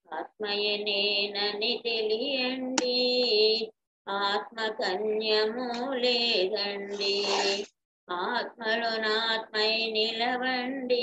ఆత్మయే నేనని తెలియండి ఆత్మ కన్యము లేదండి ఆత్మలో నాత్మై నిలవండి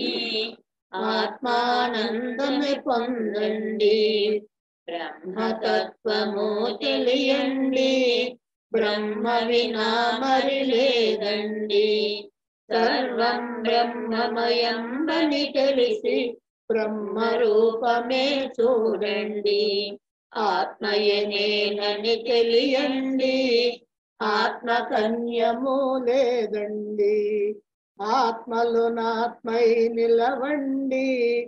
ఆత్మానందమే పొందండి బ్రహ్మతత్వము తెలియండి బ్రహ్మ వినా మరి లేదండి సర్వం బ్రహ్మమయం అని తెలిసి బ్రహ్మ రూపమే చూడండి ఆత్మయే నేనని తెలియండి ఆత్మ కన్యము లేదండి ఆత్మలు నాత్మై నిలవండి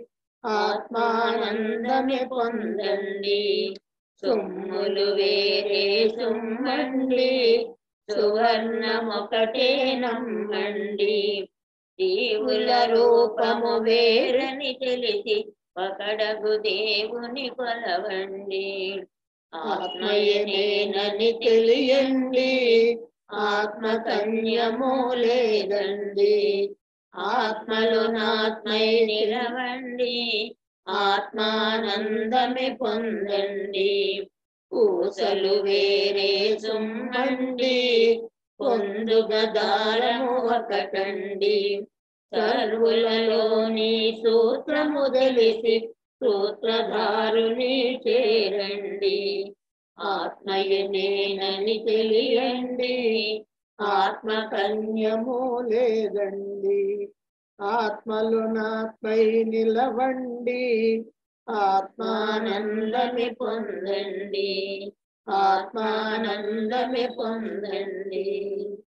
ఆత్మానందమే పొందండి సొమ్ములు వేరే సుమ్మండి సువర్ణమొకటే నమ్మండి దేవుల రూపము వేరని తెలిసి ఒకడగు దేవుని కొలవండి ఆత్మయే నేనని తెలియండి ఆత్మ కన్యము లేదండి ఆత్మలో నాత్మై నిలవండి ఆత్మానందమే పొందండి పూసలు వేరే సుమ్మండి పొందుగదారము ఒకటండి సర్వులలోని సూత్రము తెలిసి సూత్రధారుని చేరండి ఆత్మయ నేనని తెలియండి ఆత్మ కన్యము లేదండి ఆత్మలు నాపై నిలవండి ఆత్మానందమి పొందండి ఆత్మానందమి పొందండి